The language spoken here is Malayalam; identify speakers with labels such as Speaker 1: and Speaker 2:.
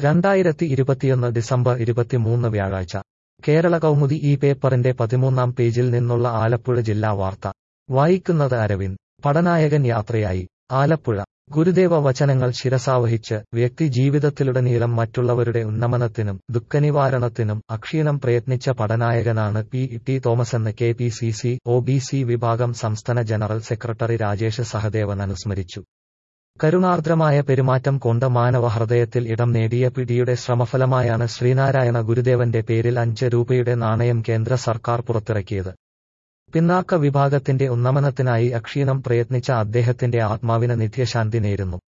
Speaker 1: രണ്ടായിരത്തി ഇരുപത്തിയൊന്ന് ഡിസംബർ ഇരുപത്തിമൂന്ന് വ്യാഴാഴ്ച കേരള കൗമുദി ഈ പേപ്പറിന്റെ പതിമൂന്നാം പേജിൽ നിന്നുള്ള ആലപ്പുഴ ജില്ലാ വാർത്ത വായിക്കുന്നത് അരവിന്ദ് പടനായകൻ യാത്രയായി ആലപ്പുഴ ഗുരുദേവ വചനങ്ങൾ ശിരസാവഹിച്ച് വ്യക്തി ജീവിതത്തിലുടനീളം മറ്റുള്ളവരുടെ ഉന്നമനത്തിനും ദുഃഖനിവാരണത്തിനും അക്ഷീണം പ്രയത്നിച്ച പടനായകനാണ് പി ടി തോമസെന്ന് K P C C O B C വിഭാഗം സംസ്ഥാന ജനറൽ സെക്രട്ടറി രാജേഷ് സഹദേവൻ അനുസ്മരിച്ചു കരുണാർദ്രമായ പെരുമാറ്റം കൊണ്ട് മാനവഹൃദയത്തിൽ ഇടം നേടിയ പിടിയുടെ ശ്രമഫലമായാണ് ശ്രീനാരായണ ഗുരുദേവന്റെ പേരിൽ അഞ്ച് രൂപയുടെ നാണയം കേന്ദ്ര സർക്കാർ പുറത്തിറക്കിയത് പിന്നാക്ക വിഭാഗത്തിന്റെ ഉന്നമനത്തിനായി അക്ഷീണം പ്രയത്നിച്ച അദ്ദേഹത്തിന്റെ ആത്മാവിന് നിത്യശാന്തി നേരുന്നു